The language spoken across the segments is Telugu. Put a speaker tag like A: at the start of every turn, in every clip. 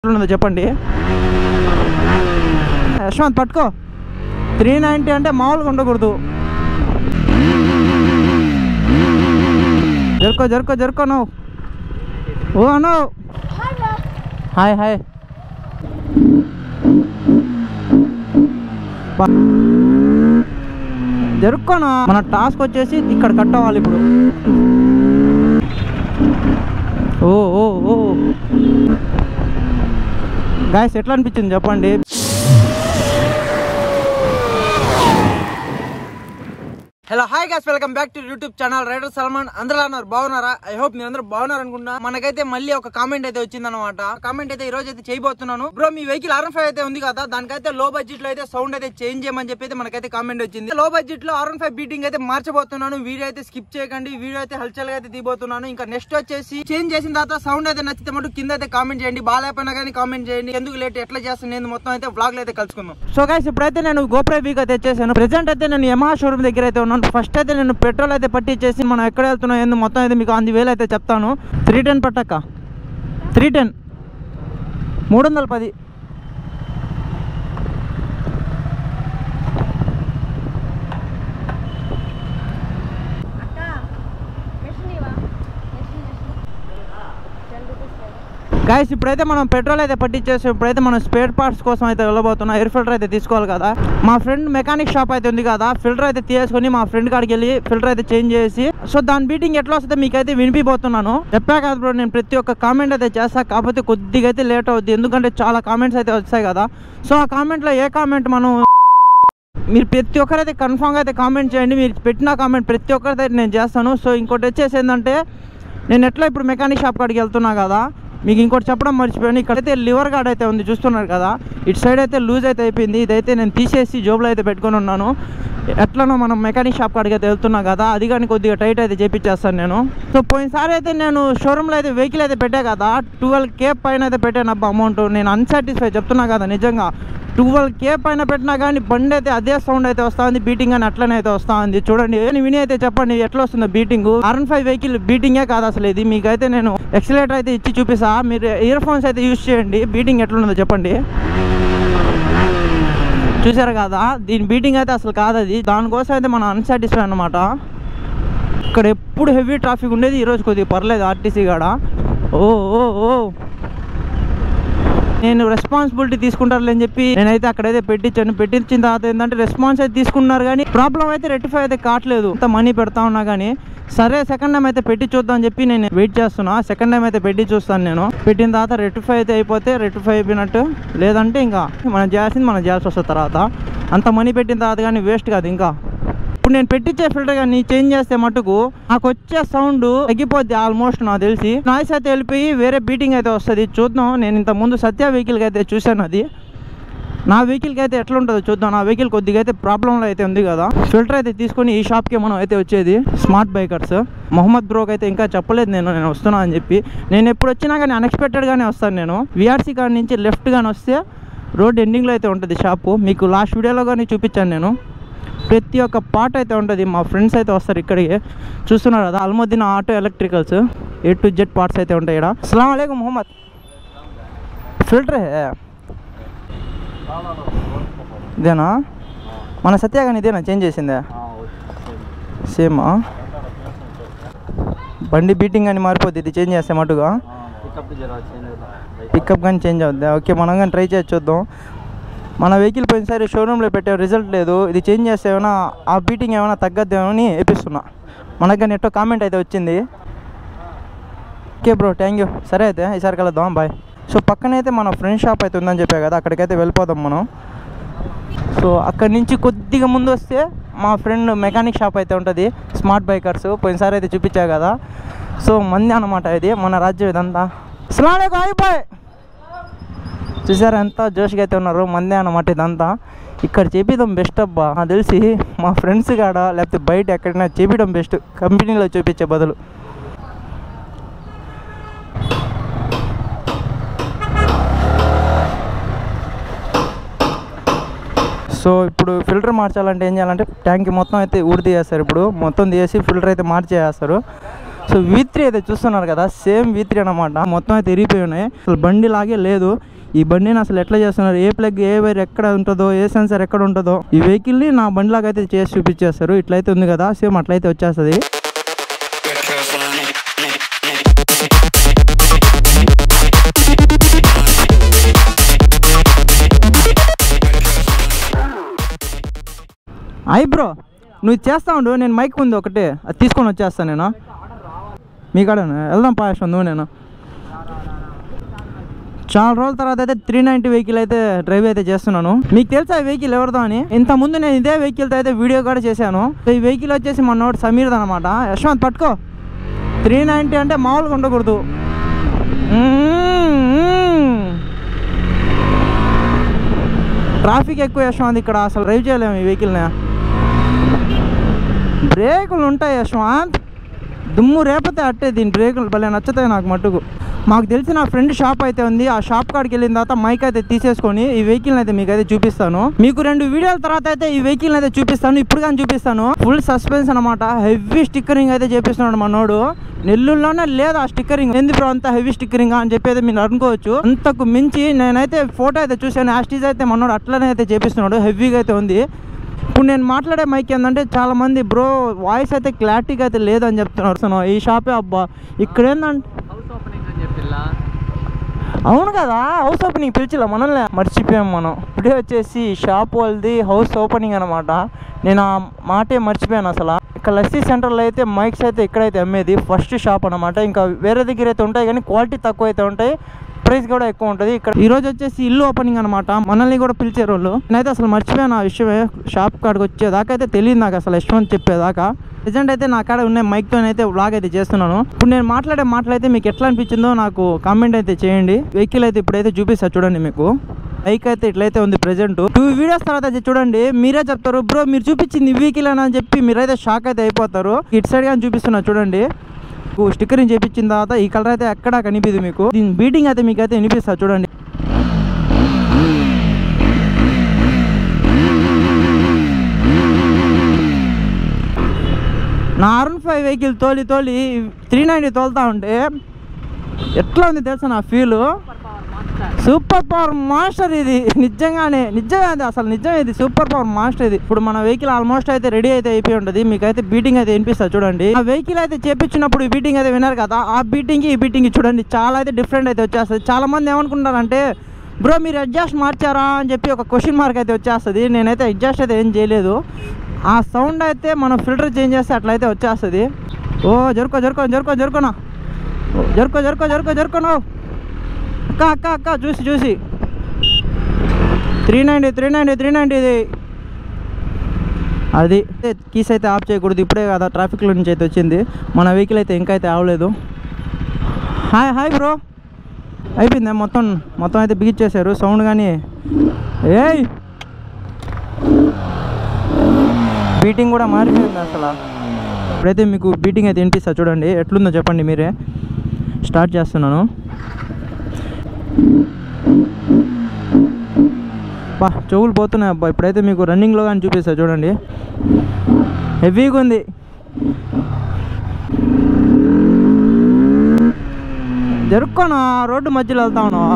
A: ఉన్నదో చెప్పండి యశ్వంత్ పట్టుకో త్రీ నైంటీ అంటే మామూలుగా ఉండకూడదు జరుకో జరుకో జరుకో నువ్వు ఓ అను హాయ్ హాయ్ జరుక్కోనా మన టాస్క్ వచ్చేసి ఇక్కడ కట్ అవ్వాలి ఇప్పుడు ఓ ఓ ఓ గాయస్ ఎట్లా అనిపించింది చెప్పండి hello hi guys welcome back to YouTube channel rider Salman అందరూ ఎలా ఉన్నారు బాగున్నారా ఐ హోప్ మీరు అందరూ బాగున్నారు అనుకుంటా మనకైతే మళ్ళీ ఒక కామెంట్ అయితే వచ్చింది అనమాట కామెంట్ అయితే ఈ రోజు అయితే చేయబోతున్నాను బ్రో మీ వెహికల్ ఆర్ ఫైవ్ అయితే ఉంది కదా దానికైతే లో బడ్జెట్ లో అయితే సౌండ్ అయితే చేంజ్ చేయమని చెప్పి అయితే మనకైతే కామెంట్ వచ్చింది లో బడ్జెట్ లో ఆర్ ఫైవ్ బీటింగ్ అయితే మార్చబోతున్నాను వీడియో అయితే స్కిప్ చేయకండి వీడియో అయితే హల్చల్ గా అయితే తీయబోతున్నాను ఇంకా నెక్స్ట్ వచ్చేసి చేంజ్ చేసిన తర్వాత సౌండ్ అయితే నచ్చితే మటు కింద అయితే కామెంట్ చేయండి బాగాలేకపోయినా కానీ కామెంట్ చేయండి ఎందుకు లేట్ ఎట్లా చేస్తాను నేను మొత్తం అయితే బ్లాగ్ లో అయితే కలుసుకుందాం సో గైస్ ఇప్పుడైతే నేను గోప్రై వీక్ అయితే తెచ్చేసాను ప్రెసెంట్ అయితే నేను యమహా షోరూమ్ దగ్గర అయితే ఉన్నాను ఫస్ట్ అయితే నేను పెట్రోల్ అయితే పట్టించేసి మనం ఎక్కడ వెళ్తున్నాం ఏంది మొత్తం అయితే మీకు అంది వేలు అయితే చెప్తాను త్రీ టెన్ పట్టక్క త్రీ టెన్ మూడు వందల పది గాయస్ ఇప్పుడైతే మనం పెట్రోల్ అయితే పట్టించేసి ఇప్పుడైతే మనం స్పేర్ పార్ట్స్ కోసం అయితే వెళ్ళబోతున్నాం ఎయిర్ ఫిల్టర్ అయితే తీసుకోవాలి కదా మా ఫ్రెండ్ మెకానిక్ షాప్ అయితే ఉంది కదా ఫిల్టర్ అయితే తీసుకొని మా ఫ్రెండ్ కాడికి వెళ్ళి ఫిల్టర్ అయితే చేంజ్ చేసి సో దాని బీటింగ్ ఎట్లా వస్తుందో మీకైతే వినిపిపోతున్నాను చెప్పా కదా బ్రో నేను ప్రతి ఒక్క కామెంట్ అయితే చేస్తా కాకపోతే కొద్దిగా అయితే లేట్ అవుద్ది ఎందుకంటే చాలా కామెంట్స్ అయితే వచ్చాయి కదా సో ఆ కామెంట్లో ఏ కామెంట్ మనం మీరు ప్రతి ఒక్కరైతే కన్ఫామ్గా అయితే కామెంట్ చేయండి మీరు పెట్టిన కామెంట్ ప్రతి ఒక్కరైతే నేను చేస్తాను సో ఇంకోటి వచ్చేసి ఏంటంటే నేను ఎట్లా ఇప్పుడు మెకానిక్ షాప్ కాడికి వెళ్తున్నా కదా మీకు ఇంకోటి చెప్పడం మర్చిపోయాను ఇక్కడైతే లివర్ గార్డ్ అయితే ఉంది చూస్తున్నారు కదా ఇటు సైడ్ అయితే లూజ్ అయితే అయిపోయింది ఇదైతే నేను తీసేసి జోబులో అయితే పెట్టుకొని ఉన్నాను ఎట్లనో మనం మెకానిక్ షాప్ కాడికి అయితే వెళ్తున్నా కదా అది కానీ కొద్దిగా టైట్ అయితే చేపించేస్తాను నేను సో పోయినసారి అయితే నేను షోరూంలో అయితే వెహికల్ అయితే పెట్టా కదా ట్వెల్వ్ కే పైన అయితే పెట్టాను అబ్బా అమౌంట్ నేను అన్సాటిస్ఫై చెప్తున్నా కదా నిజంగా ట్వెల్వ్ కే పైన పెట్టినా కానీ బండి అయితే అదే సౌండ్ అయితే వస్తా ఉంది బీటింగ్ అని అట్లనే అయితే వస్తా ఉంది చూడండి నేను విని అయితే చెప్పండి ఎట్లా వస్తుందో బీటింగ్ ఆర్ఎన్ ఫైవ్ వెహికల్ బీటింగే కాదు అసలు ఇది మీకైతే నేను ఎక్సలేటర్ అయితే ఇచ్చి చూపిస్తా మీరు ఇయర్ ఫోన్స్ అయితే యూస్ చేయండి బీటింగ్ ఎట్లుందో చెప్పండి చూసారు కదా దీని బీటింగ్ అయితే అసలు కాదు అది దానికోసం అయితే మనం అన్సాటిస్ఫై అనమాట ఇక్కడ ఎప్పుడు హెవీ ట్రాఫిక్ ఉండేది ఈరోజు కొద్దిగా పర్లేదు ఆర్టీసీ కాడ ఓ ఓ ఓ నేను రెస్పాన్సిబిలిటీ తీసుకుంటారులే అని చెప్పి నేనైతే అక్కడైతే పెట్టించాను పెట్టించిన తర్వాత ఏంటంటే రెస్పాన్స్ అయితే తీసుకున్నారు కానీ ప్రాబ్లం అయితే రెక్టిఫై అయితే కావట్లేదు అంత మనీ పెడతా ఉన్నా కానీ సరే సెకండ్ టైం అయితే పెట్టి చూద్దాం అని చెప్పి నేను వెయిట్ చేస్తున్నా సెకండ్ టైం అయితే పెట్టి చూస్తాను నేను పెట్టిన తర్వాత రెక్టిఫై అయితే అయిపోతే రెక్టిఫై అయిపోయినట్టు లేదంటే ఇంకా మనం చేయాల్సింది మనం చేయాల్సి వస్తుంది తర్వాత అంత మనీ పెట్టిన తర్వాత కానీ వేస్ట్ కాదు ఇంకా ఇప్పుడు నేను పెట్టించే ఫిల్టర్ కానీ చేంజ్ చేస్తే మటుకు నాకు వచ్చే సౌండ్ తగ్గిపోద్ది ఆల్మోస్ట్ నాకు తెలిసి నాయిస్ అయితే వెళ్ళిపోయి వేరే బీటింగ్ అయితే వస్తుంది చూద్దాం నేను ఇంత ముందు సత్య వెహికల్కి అయితే చూశాను అది నా వెహికల్కి అయితే ఎట్లా ఉంటుందో చూద్దాం నా వెహికల్ కొద్దిగా అయితే ప్రాబ్లంలో అయితే ఉంది కదా ఫిల్టర్ అయితే తీసుకొని ఈ షాప్కి మనం అయితే వచ్చేది స్మార్ట్ బైకర్స్ మొహమ్మద్ బ్రోక్ అయితే ఇంకా చెప్పలేదు నేను నేను వస్తున్నా అని చెప్పి నేను ఎప్పుడు వచ్చినా కానీ అన్ఎక్స్పెక్టెడ్గానే వస్తాను నేను విఆర్సీ కాడ నుంచి లెఫ్ట్ కానీ వస్తే రోడ్ ఎండింగ్లో అయితే ఉంటుంది షాపు మీకు లాస్ట్ వీడియోలో కానీ చూపించాను నేను ప్రతి ఒక్క పార్ట్ అయితే ఉంటుంది మా ఫ్రెండ్స్ అయితే వస్తారు ఇక్కడికి చూస్తున్నారు కదా Almuddin auto electricals A to Z parts అయితే ఉంటాయి ఇక్కడ అస్సలం అయికం మొహమ్మద్ ఫిల్టర్ హే ఇదేనా మన సత్య కానీ ఇదేనా చేంజ్ చేసిందే సేమా బండి బీటింగ్ కానీ మారిపోద్ది ఇది చేంజ్ చేస్తే మటుగా పికప్ కానీ చేంజ్ అవుద్ది ఓకే మనం కానీ ట్రై చేసి చూద్దాం మన వెహికల్ పోయినసారి షోరూంలో పెట్టే రిజల్ట్ లేదు ఇది చేంజ్ చేస్తే ఏమైనా ఆ బీటింగ్ ఏమైనా తగ్గద్దేమో అని వేపిస్తున్నా మనకు కానీ ఎట్టో కామెంట్ అయితే వచ్చింది ఓకే బ్రో థ్యాంక్ యూ సరే అయితే ఈసారి కలుద్దాం బాయ్ సో పక్కనైతే మన ఫ్రెండ్ షాప్ అయితే ఉందని చెప్పా కదా అక్కడికైతే వెళ్ళిపోదాం మనం సో అక్కడి నుంచి కొద్దిగా ముందు వస్తే మా ఫ్రెండ్ మెకానిక్ షాప్ అయితే ఉంటుంది స్మార్ట్ బైకర్స్ పోయినసారి అయితే చూపించా కదా సో మంది అనమాట ఇది మన రాజ్యం ఇదంతా అసలు అయిపోయి చూసారా ఎంత జోష్గా అయితే ఉన్నారు మందే అన్నమాట ఇదంతా ఇక్కడ చేపిద్దాం బెస్ట్ అబ్బా నాకు తెలిసి మా ఫ్రెండ్స్ కాడ లేకపోతే బయట ఎక్కడైనా చేపించడం బెస్ట్ కంపెనీలో చూపించే బదులు సో ఇప్పుడు ఫిల్టర్ మార్చాలంటే ఏం చేయాలంటే ట్యాంక్ మొత్తం అయితే ఊడి తీసేస్తారు ఇప్పుడు మొత్తం తీసేసి ఫిల్టర్ అయితే మార్చేస్తారు సో వీ త్రీ అయితే చూస్తున్నారు కదా సేమ్ వీ త్రీ అనమాట మొత్తం అయితే ఇరిగిపోయి ఉన్నాయి అసలు బండి లాగే లేదు ఈ బండిని అసలు ఎట్లా చేస్తున్నారు ఏ ప్లగ్ ఏ వైర్ ఎక్కడ ఉంటుందో ఏ సెన్సర్ ఎక్కడ ఉంటుందో ఈ వెహికల్ని నా బండి లాగా అయితే చేసి చూపించేస్తారు ఇట్లయితే ఉంది కదా సేమ్ అట్లయితే వచ్చేస్తుంది అయ్ బ్రో నువ్వు చేస్తా ఉండు నేను మైక్ ఉంది ఒకటి అది తీసుకొని వచ్చేస్తాను నేను మీ కాడ వెళ్దాం పాయసం నువ్వు నేను చాలా రోజుల తర్వాత అయితే త్రీ నైంటీ వెహికల్ అయితే డ్రైవ్ అయితే చేస్తున్నాను మీకు తెలుసా ఈ వెహికల్ ఎవరిదో అని ఇంత ముందు నేను ఇదే వెహికల్తో అయితే వీడియో కూడా చేశాను ఈ వెహికల్ వచ్చేసి మన నోటి సమీర్ది అనమాట యశ్వంత్ పట్టుకో త్రీ నైంటీ అంటే మామూలుగా ఉండకూడదు మ్మ్. ట్రాఫిక్ ఎక్కువ యశ్వంత్ ఇక్కడ అసలు డ్రైవ్ చేయలేము ఈ వెహికల్ని బ్రేకులు ఉంటాయి యశ్వంత్ దుమ్ము రేపతే అట్టే దీని బ్రేకులు భలే నచ్చుతాయి నాకు మట్టుకు మాకు తెలిసిన ఫ్రెండ్ షాప్ అయితే ఉంది ఆ షాప్ కాడికి వెళ్ళిన తర్వాత మైక్ అయితే తీసేసుకొని ఈ వెహికల్ అయితే మీకు అయితే చూపిస్తాను మీకు రెండు వీడియోల తర్వాత అయితే ఈ వెహికల్ అయితే చూపిస్తాను ఇప్పుడు కానీ చూపిస్తాను ఫుల్ సస్పెన్స్ అనమాట హెవీ స్టిక్కరింగ్ అయితే చేపిస్తున్నాడు మనోడు నెల్లూరులోనే లేదు ఆ స్టిక్కరింగ్ ఎందుకు బ్రో అంత హెవీ స్టిక్కరింగ్ అని చెప్పి అయితే మీరు అనుకోవచ్చు అంతకు మించి నేనైతే ఫోటో అయితే చూశాను యాస్టీజ్ అయితే మనోడు అట్లనే అయితే చేపిస్తున్నాడు హెవీగా అయితే ఉంది ఇప్పుడు నేను మాట్లాడే మైక్ ఏంటంటే చాలా మంది బ్రో వాయిస్ అయితే క్లారిటీగా అయితే లేదని చెప్తున్నారు సో ఈ షాపే అబ్బా ఇక్కడ ఏంటంటే
B: హౌస్ ఓపెనింగ్ అని చెప్పిల్లా
A: అవును కదా హౌస్ ఓపెనింగ్ పిలిచిలా మనల్ని మర్చిపోయాం మనం ఇప్పుడే వచ్చేసి షాప్ వాళ్ళది హౌస్ ఓపెనింగ్ అనమాట నేను ఆ మాటే మర్చిపోయాను అసలు ఇక్కడ లస్సీ సెంటర్లో అయితే మైక్స్ అయితే ఇక్కడైతే అమ్మేది ఫస్ట్ షాప్ అనమాట ఇంకా వేరే దగ్గర అయితే ఉంటాయి కానీ క్వాలిటీ తక్కువ అయితే ఉంటాయి ప్రైస్ కూడా ఎక్కువ ఉంటుంది ఇక్కడ ఈ రోజు వచ్చేసి ఇల్లు ఓపెనింగ్ అనమాట మనల్ని కూడా పిలిచారు వాళ్ళు నేనైతే అసలు మర్చిపోయాను ఆ విషయమే షాప్ కాడికి వచ్చేదాకా అయితే తెలియదు నాకు అసలు యశ్వంత్ చెప్పేదాకా ప్రజెంట్ అయితే నా కాడ ఉన్న మైక్తో అయితే వ్లాగ్ అయితే చేస్తున్నాను ఇప్పుడు నేను మాట్లాడే మాటలు అయితే మీకు ఎట్లా అనిపించిందో నాకు కామెంట్ అయితే చేయండి వెహికల్ అయితే ఇప్పుడైతే చూపిస్తా చూడండి మీకు బైక్ అయితే ఇట్లయితే ఉంది ప్రెజెంట్ టూ వీడియోస్ తర్వాత అయితే చూడండి మీరే చెప్తారు బ్రో మీరు చూపించింది వెహికల్ అని చెప్పి మీరైతే షాక్ అయితే అయిపోతారు ఇటు సైడ్ కానీ చూపిస్తున్నా చూడండి మీకు స్టిక్కరింగ్ చేపించిన తర్వాత ఈ కలర్ అయితే ఎక్కడా కనిపిదు మీకు దీని బీటింగ్ అయితే మీకు అయితే వినిపిస్తా చూడండి నా అరుణ్ ఫైవ్ వెహికల్ తోలి తోలి త్రీ నైంటీ తోలుతా ఉంటే ఎట్లా ఉంది తెలుసా నా ఫీలు సూపర్ పవర్ మాస్టర్ ఇది నిజంగానే నిజమే అది అసలు నిజమే ఇది సూపర్ పవర్ మాస్టర్ ఇది ఇప్పుడు మన వెహికల్ ఆల్మోస్ట్ అయితే రెడీ అయితే అయిపోయి ఉంటుంది మీకు అయితే బీటింగ్ అయితే వినిపిస్తా చూడండి ఆ వెహికల్ అయితే చేపించినప్పుడు ఈ బీటింగ్ అయితే విన్నారు కదా ఆ బీటింగ్ ఈ బీటింగ్ చూడండి చాలా అయితే డిఫరెంట్ అయితే వచ్చేస్తుంది చాలా మంది ఏమనుకుంటారంటే బ్రో మీరు అడ్జస్ట్ మార్చారా అని చెప్పి ఒక క్వశ్చన్ మార్క్ అయితే వచ్చేస్తుంది నేనైతే అడ్జస్ట్ అయితే ఏం చేయలేదు ఆ సౌండ్ అయితే మనం ఫిల్టర్ చేంజ్ చేస్తే అట్లయితే వచ్చేస్తుంది ఓ జరుకో జరుకో జరుకో జరుకోనా జరుకో జరుకో జరుకో జరుకోను అక్క అక్క అక్క చూసి చూసి three ninety three ninety three ninety ఇది అది కీస్ అయితే ఆఫ్ చేయకూడదు ఇప్పుడే కదా ట్రాఫిక్లో నుంచి అయితే వచ్చింది మన వెహికల్ అయితే ఇంకా అయితే ఆవలేదు హాయ్ హాయ్ బ్రో అయిపోయిందా మొత్తం మొత్తం అయితే బిగిచ్చేశారు సౌండ్ కానీ ఏయ్ బీటింగ్ కూడా మారిపోయింది అసలు ఇప్పుడైతే మీకు బీటింగ్ అయితే వినిపిస్తా చూడండి ఎట్లుందో చెప్పండి మీరే స్టార్ట్ చేస్తున్నాను బా చెవులు పోతున్నాయి అబ్బా ఇప్పుడైతే మీకు రన్నింగ్లో కానీ చూపిస్తా చూడండి హెవీగా ఉంది జరుక్కోనా రోడ్డు మధ్యలో వెళ్తా ఉన్నావా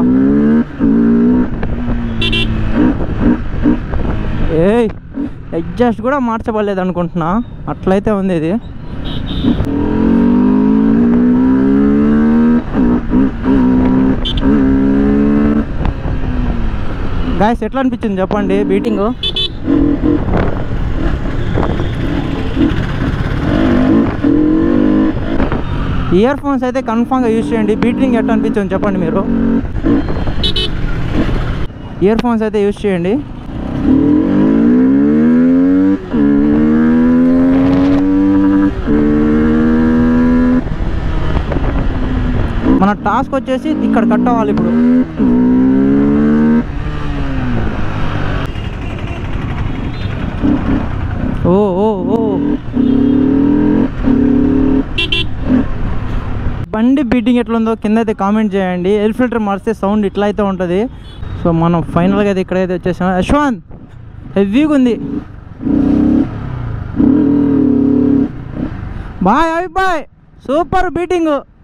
A: ఏయ్ అడ్జస్ట్ కూడా మార్చబడలేదు అనుకుంటున్నా అట్లయితే ఉంది ఇది గాయస్ ఎట్లా అనిపించింది చెప్పండి బీటింగ్ ఇయర్ ఫోన్స్ అయితే కన్ఫామ్గా యూజ్ చేయండి బీటింగ్ ఎట్లా అనిపించింది చెప్పండి మీరు ఇయర్ ఫోన్స్ అయితే యూజ్ చేయండి మన టాస్క్ వచ్చేసి ఇక్కడ కట్ అవ్వాలి ఇప్పుడు ఓ ఓ ఓ బండి బీటింగ్ ఎట్లుందో కింద అయితే కామెంట్ చేయండి ఎయిర్ ఫిల్టర్ మారిస్తే సౌండ్ ఇట్లా అయితే ఉంటుంది సో మనం ఫైనల్గా అయితే ఇక్కడైతే వచ్చేసాం యశ్వంత్ హెవీగా ఉంది బాయ్ అవి బాయ్ సూపర్ బీటింగ్